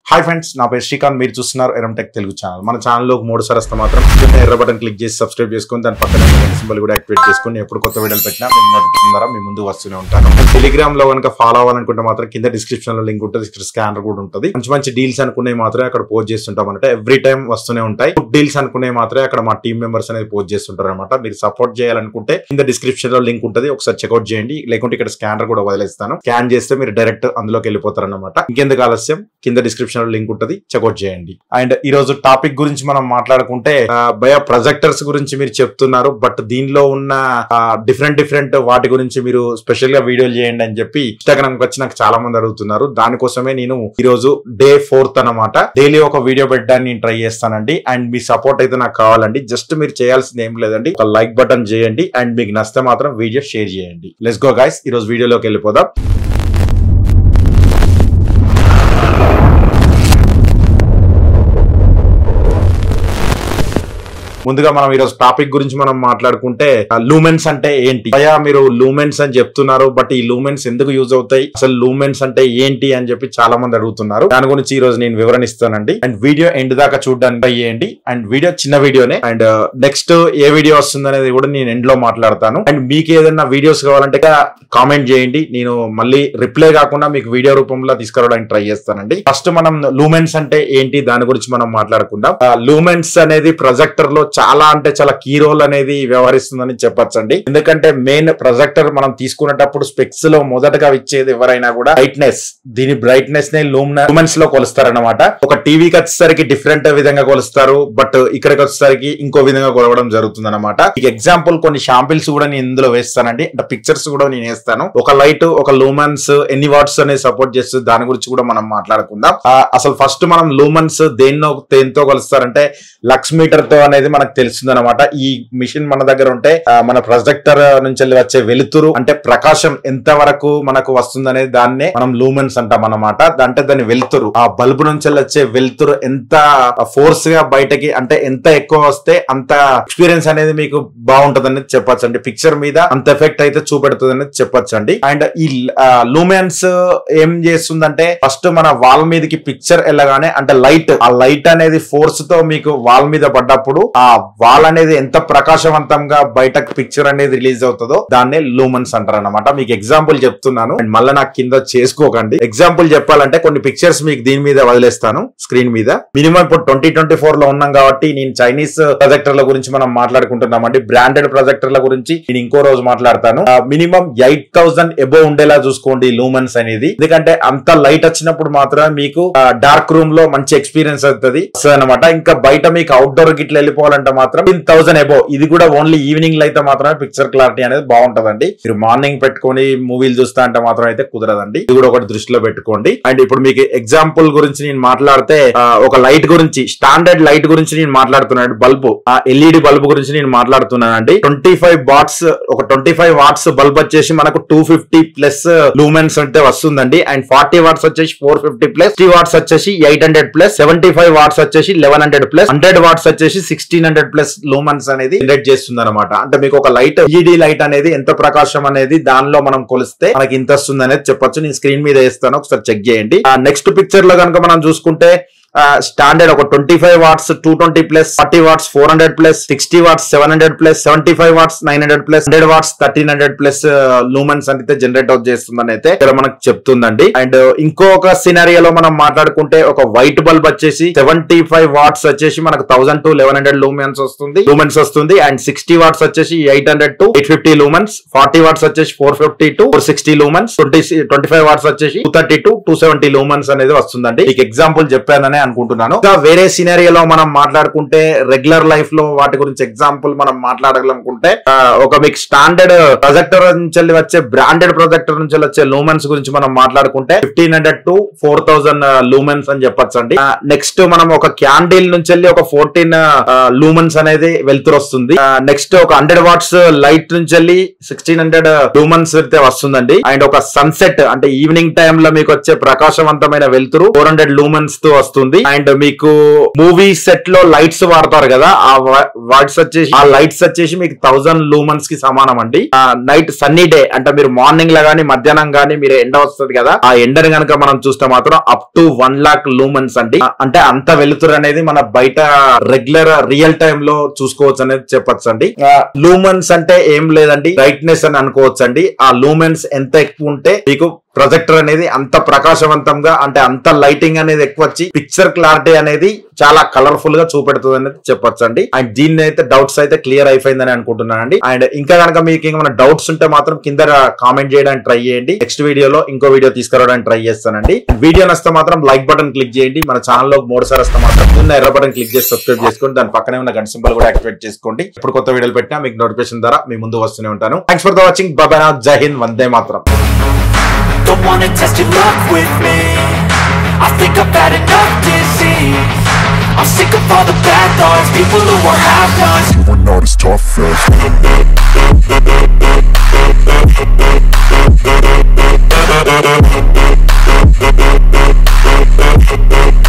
hi friends నా పేరు శ్రీకాంత్ మీరు చూస్తున్నారు ఎరంటెక్ తెలుగు ఛానల్ మన ఛానల్లో మూడు సార్ వస్తే మాత్రం కింద ఎర్ర బటన్ క్లిక్ చేసి సబ్స్క్రైబ్ చేసుకొని దాని పక్కన సింబల్ కూడా యాక్టివేట్ చేసుకొని ఎప్పుడు కొత్త వీడియోలు పెట్టినా మేము నోటిఫికేషన్ ద్వారా మీ ముందు వస్తూనే ఉంటాను టెలిగ్రామ్ లో కనుక ఫాలో అవ్వాలనుకుంటే మాత్రం కింద డిస్క్రిప్షన్ లో లింక్ ఉంటుంది ఇక్కడ స్కానర్ కూడా ఉంటుంది మంచి మంచి డీల్స్ అనుకునేవి మాత్రమే అక్కడ పోస్ట్ చేస్తుంటాం అంటే ఎవ్రీ టైం వస్తూనే ఉంటాయి గుడ్ డీల్స్ అనుకునేవి మాత్రమే అక్కడ మా టీం మెంబర్స్ అనేది పోస్ట్ చేస్తుంటారు అనమాట మీరు సపోర్ట్ చేయాలనుకుంటే కింద డిస్క్రిప్షన్ లో లింక్ ఉంటుంది ఒకసారి చెక్అౌట్ చేయండి లేకుంటే ఇక్కడ స్కానర్ కూడా వదిలేస్తాను స్కాన్ చేస్తే మీరు డైరెక్ట్ అందులోకి వెళ్ళిపోతారు అనమాట ఇంకెందుకు ఆలస్యం కింద డిస్క్రిప్షన్ లో లింక్ ఉంటుంది చెక్అౌట్ చేయండి అండ్ ఈ రోజు టాపిక్ గురించి మనం మాట్లాడుకుంటే ఆ, భయ ప్రొజెక్టర్స్ గురించి మీరు చెప్తున్నారు బట్ దీనిలో ఉన్న డిఫరెంట్ డిఫరెంట్ వాటి గురించి మీరు స్పెషల్ గా వీడియోలు చేయండి అని చెప్పి ఇన్స్టాగ్రామ్ కి వచ్చి నాకు చాలా మంది అడుగుతున్నారు దానికోసమే నేను ఈ రోజు డే ఫోర్త్ అన్నమాట డైలీ ఒక వీడియో పెట్టడానికి నేను ట్రై చేస్తానండి అండ్ మీ సపోర్ట్ అయితే నాకు కావాలండి జస్ట్ మీరు చేయాల్సింది ఏం లేదండి ఒక లైక్ బటన్ చేయండి అండ్ మీకు నచ్చితే మాత్రం వీడియో షేర్ చేయండి లెట్స్ గో గైస్ ఈ రోజు వీడియోలోకి వెళ్ళిపోదాం ముందుగా మనం ఈరోజు టాపిక్ గురించి మనం మాట్లాడుకుంటే లూమెన్స్ అంటే ఏంటి అయ్యా మీరు లూమెన్స్ అని చెప్తున్నారు బట్ ఈ లూమెన్స్ ఎందుకు యూజ్ అవుతాయి అసలు లూమెన్స్ అంటే ఏంటి అని చెప్పి చాలా మంది అడుగుతున్నారు దాని గురించి ఈ రోజు నేను వివరణిస్తానండి అండ్ వీడియో ఎండ్ దాకా చూడడానికి ట్రై చేయండి అండ్ వీడియో చిన్న వీడియోనే అండ్ నెక్స్ట్ ఏ వీడియో వస్తుంది అనేది కూడా నేను ఎండ్ లో మాట్లాడతాను అండ్ మీకు ఏదైనా వీడియోస్ కావాలంటే కామెంట్ చేయండి నేను మళ్ళీ రిప్లై కాకుండా మీకు వీడియో రూపంలో తీసుకురావడానికి ట్రై చేస్తానండి ఫస్ట్ మనం లూమెన్స్ అంటే ఏంటి దాని గురించి మనం మాట్లాడుకుందాం లూమెన్స్ అనేది ప్రొజెక్టర్ లో చాలా అంటే చాలా కీ రోల్ అనేది వ్యవహరిస్తుందని చెప్పొచ్చండి ఎందుకంటే మెయిన్ ప్రొజెక్టర్ మనం తీసుకునేటప్పుడు స్పెక్స్ లో మొదటగా ఇచ్చేది ఎవరైనా కూడా బ్రైట్నెస్ దీని బ్రైట్నెస్ ని లూమెన్స్ లో కొలుస్తారనమాట ఒక టీవీకి వచ్చేసరికి డిఫరెంట్ విధంగా కొలుస్తారు బట్ ఇక్కడికి వచ్చేసరికి ఇంకో విధంగా కొలవడం జరుగుతుంది అనమాట ఎగ్జాంపుల్ కొన్ని షాంపిల్స్ కూడా నేను ఇందులో వేస్తానండి అంటే పిక్చర్స్ కూడా నేను వేస్తాను ఒక లైట్ ఒక లూమన్స్ ఎన్ని వాట్స్ అనేది సపోర్ట్ చేస్తుంది దాని గురించి కూడా మనం మాట్లాడుకుందాం ఆ, అసలు ఫస్ట్ మనం లూమన్స్ దేన్నో దేంతో కొలుస్తారంటే లక్స్ మీటర్ తో అనేది మనకు తెలుస్తుంది అనమాట ఈ మిషన్ మన దగ్గర ఉంటే ఆ, మన ప్రొజెక్టర్ నుంచి వెళ్ళి వచ్చే వెలుతురు అంటే ప్రకాశం ఎంత వరకు మనకు వస్తుంది అనేది దాన్నే మనం లూమెన్స్ అంటాం అనమాట అంటే దాని వెలుతురు ఆ బల్బు నుంచి వెళ్ళి వచ్చే వెలుతురు ఎంత ఫోర్స్ గా బయటకి అంటే ఎంత ఎక్కువ వస్తే అంత ఎక్స్పీరియన్స్ అనేది మీకు బాగుంటది అనేది చెప్పొచ్చు అండి పిక్చర్ మీద అంత ఎఫెక్ట్ అయితే చూపెడుతుంది అనేది చెప్పొచ్చు అండి అండ్ ఈ లూమెన్స్ ఏం చేస్తుందంటే ఫస్ట్ మన వాల్ మీదకి పిక్చర్ వెళ్ళగానే అంటే లైట్ ఆ లైట్ అనేది ఫోర్స్ తో మీకు వాల్ మీద పడ్డప్పుడు ఆ వాల్ అనేది ఎంత ప్రకాశవంతంగా బయటకు పిక్చర్ అనేది రిలీజ్ అవుతుందో దాన్నే లూమన్స్ అంటారు అనమాట మీకు ఎగ్జాంపుల్ చెప్తున్నాను అండ్ మళ్ళీ నాకు కింద చేసుకోకండి ఎగ్జాంపుల్ చెప్పాలంటే కొన్ని పిక్చర్స్ మీకు దీని మీద వదిలేస్తాను స్క్రీన్ మీద మినిమం ఇప్పుడు ట్వంటీ ట్వంటీ ఫోర్ లో ఉన్నాం కాబట్టి నేను చైనీస్ ప్రొజెక్టర్ల గురించి మనం మాట్లాడుకుంటున్నామండి బ్రాండెడ్ ప్రొజెక్టర్ల గురించి నేను ఇంకో రోజు మాట్లాడతాను మినిమం ఎయిట్ థౌసండ్ ఎబో ఉండేలా చూసుకోండి లూమన్స్ అనేది ఎందుకంటే అంత లైట్ వచ్చినప్పుడు మాత్రమే మీకు డార్క్ రూమ్ లో మంచి ఎక్స్పీరియన్స్ అవుతుంది అనమాట ఇంకా బయట మీకు అవుట్డోర్ గిట్ల వెళ్ళిపోవాలంటే మాత్రం ఫిఫ్టీన్ థౌసండ్ ఎబో ఇది కూడా ఓన్లీ ఈవినింగ్ లో అయితే మాత్రమే పిక్చర్ క్లారిటీ అనేది బాగుంటదండి మీరు మార్నింగ్ పెట్టుకొని మూవీలు చూస్తా అంటే మాత్రం అయితే కుదరదండి ఇది కూడా ఒకటి దృష్టిలో పెట్టుకోండి అండ్ ఇప్పుడు మీకు ఎగ్జాంపుల్ గురించి నేను మాట్లాడితే ఆ, ఒక లైట్ గురించి స్టాండర్డ్ లైట్ గురించి నేను మాట్లాడుతున్నాను బల్బు ఆ ఎల్ఈడి బల్బు గురించి నేను మాట్లాడుతున్నానండి ట్వంటీ ఫైవ్ వాట్స్ ఒక ట్వంటీ ఫైవ్ వాట్స్ బల్బ్ వచ్చేసి మనకు టూ ఫిఫ్టీ ప్లస్ లూమెన్స్ అంటే వస్తుందండి అండ్ ఫార్టీ వాట్స్ వచ్చేసి four fifty plus three watts వచ్చేసి eight hundred plus seventy five watts వచ్చేసి eleven hundred plus hundred watts వచ్చేసి సిక్స్టీన్ హండ్రెడ్ ప్లస్ లూమన్స్ అనేది generate చేస్తుంది అనమాట అంటే మీకు ఒక లైట్ ఈడీ లైట్ అనేది ఎంత ప్రకాశం అనేది దానిలో మనం కొలిస్తే మనకి ఇంత వస్తుంది అనేది చెప్పొచ్చు నేను స్క్రీన్ మీద వేస్తాను ఒకసారి చెక్ చేయండి నెక్స్ట్ పిక్చర్ లో కనుక మనం చూసుకుంటే స్టాండర్డ్ ఒక twenty five watts two twenty plus forty watts four hundred plus sixty watts seven hundred plus seventy five watts nine hundred plus hundred watts thirteen hundred plus lumens అయితే generate out చేస్తుందని అయితే ఇక్కడ మనకు చెప్తుందండి and ఇంకొక సినారియోలో మనం మాట్లాడుకుంటే ఒక వైట్ బల్బ్ వచ్చేసి సెవెంటీ ఫైవ్ వాట్స్ వచ్చేసి మనకు thousand to eleven hundred lumens వస్తుంది లూమెన్స్ వస్తుంది అండ్ సిక్స్టీ వాట్స్ వచ్చేసి eight hundred to eight fifty lumens forty watts వచ్చేసి four fifty to four sixty lumens twenty twenty five watts వచ్చేసి two thirty to two seventy lumens అనేది వస్తుందండి మీకు example చెప్పాననే అనుకుంటున్నాను ఇంకా వేరే సినారియోలో మనం మాట్లాడుకుంటే రెగ్యులర్ లైఫ్ లో వాటి గురించి ఎగ్జాంపుల్ మనం మాట్లాడాలనుకుంటే ఆ, ఒక మీకు స్టాండర్డ్ ప్రొజెక్టర్ నుంచి వెళ్ళి వచ్చే బ్రాండెడ్ ప్రొజెక్టర్ నుంచి వెళ్ళి వచ్చే లూమెన్స్ గురించి మనం మాట్లాడుకుంటే fifteen hundred to four thousand lumens అని చెప్పొచ్చు అండి నెక్స్ట్ మనం ఒక క్యాండిల్ నుంచి వెళ్ళి ఒక ఫోర్టీన్ లూమెన్స్ అనేది వెళ్తురు వస్తుంది నెక్స్ట్ ఒక హండ్రెడ్ వాట్స్ లైట్ నుంచి వెళ్ళి సిక్స్టీన్ హండ్రెడ్ లూమన్స్ అయితే వస్తుందండి అండ్ ఒక సన్సెట్ అంటే ఈవినింగ్ టైమ్ లో మీకు వచ్చే ప్రకాశవంతమైన వెలుతురు ఫోర్ హండ్రెడ్ లూమన్స్ తో వస్తుంది ఉంటుంది అండ్ మీకు మూవీ సెట్ లో లైట్స్ వాడతారు కదా ఆ వాట్స్ వచ్చేసి ఆ లైట్స్ వచ్చేసి మీకు థౌసండ్ లూమన్స్ కి సమానం అండి నైట్ సన్నీ డే అంటే మీరు మార్నింగ్ లో గానీ మధ్యాహ్నం గానీ మీరు ఎండ వస్తుంది కదా ఆ ఎండని కనుక మనం చూస్తే మాత్రం up to one lakh lumens అండి ఆ, అంటే అంత వెలుతురు అనేది మన బయట రెగ్యులర్ రియల్ టైమ్ లో చూసుకోవచ్చు అనేది చెప్పొచ్చు అండి లూమన్స్ అంటే ఏం లేదండి బ్రైట్నెస్ అని అనుకోవచ్చు అండి ఆ లూమెన్స్ ఎంత ఎక్కువ ఉంటే మీకు ప్రొజెక్టర్ అనేది అంత ప్రకాశవంతంగా అంటే అంత లైటింగ్ అనేది ఎక్కువ వచ్చి పిక్చర్ క్లారిటీ అనేది చాలా కలర్ఫుల్ గా చూపెడుతుంది అనేది చెప్పొచ్చు అండి అండ్ దీన్ని అయితే డౌట్స్ అయితే క్లియర్ అయిపోయిందని అనుకుంటున్నానండి అండ్ ఇంకా కనుక మీకు ఏమైనా డౌట్స్ ఉంటే మాత్రం కింద కామెంట్ చేయడానికి ట్రై చేయండి నెక్స్ట్ వీడియోలో ఇంకో వీడియో తీసుకురావడానికి ట్రై చేస్తానండి వీడియో నస్తే మాత్రం లైక్ బటన్ క్లిక్ చేయండి మన ఛానల్ లో మూడు సార్ వస్తే మాత్రం కింద ఎర్ర బటన్ క్లిక్ చేసి సబ్స్క్రైబ్ చేసుకోండి దాని పక్కనే ఉన్న గంట సింబల్ కూడా యాక్టివేట్ చేసుకోండి ఇప్పుడు కొత్త వీడియోలు పెట్టినా మీకు నోటిఫికేషన్ ద్వారా మీ ముందు వస్తూనే ఉంటాను థ్యాంక్స్ ఫర్ ద వాచింగ్ బాబా జై హింద్ వందే మాత్రం Don't wanna test your luck with me I think I've had enough disease I'm sick of all the bad thoughts People who are half-nots You are not as tough as